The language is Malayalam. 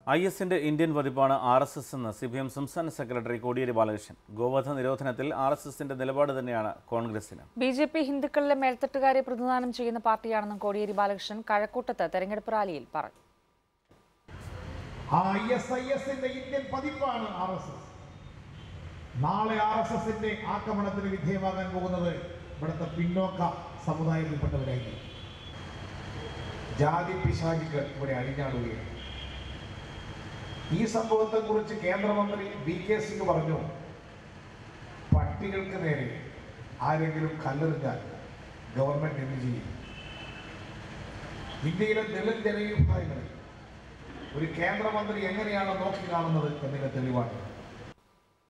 ഐ എസിന്റെ ഇന്ത്യൻ പതിപ്പാണ് ആർ എസ് എസ് എന്ന് സി പി എം സംസ്ഥാന സെക്രട്ടറി കോടിയേരി ബാലകൃഷ്ണൻ ഗോവധ നിരോധനത്തിൽ ആർ എസ് എസിന്റെ നിലപാട് തന്നെയാണ് കോൺഗ്രസിന് ബി ജെ പി ഹിന്ദുക്കളിലെ മേൽത്തട്ടുകാരെ പ്രതിദാനം ചെയ്യുന്ന പാർട്ടിയാണെന്നും കോടിയേരി ബാലകൃഷ്ണൻ കഴക്കൂട്ടത്ത് തെരഞ്ഞെടുപ്പ് റാലിയിൽ പറഞ്ഞു ആ ഐ എസ് ഐ എസിന്റെ ഇന്ത്യൻ പതിപ്പാണ് ആർ എസ് എസ് നാളെ ആർ എസ് എസിന്റെ ആക്രമണത്തിന് വിധേയമാകാൻ പോകുന്നത് ഇവിടുത്തെ പിന്നോക്ക സമുദായത്തിൽപ്പെട്ടവരായിരിക്കും ജാതി പിശാചികൾ ഇവിടെ അഴിഞ്ഞാടുകയാണ് ഈ സംഭവത്തെക്കുറിച്ച് കേന്ദ്രമന്ത്രി വി കെ സിംഗ് പറഞ്ഞു പട്ടികൾക്ക് നേരെ ആരെങ്കിലും കല്ലെറിഞ്ഞാൽ ഗവൺമെന്റ് എന്ത് ചെയ്യും ഇന്ത്യയിലെ ദളിത് ജനവിഭാഗങ്ങളിൽ ഒരു കേന്ദ്രമന്ത്രി എങ്ങനെയാണ് നോക്കി കാണുന്നത് എന്നതിന്റെ തെളിവാണ്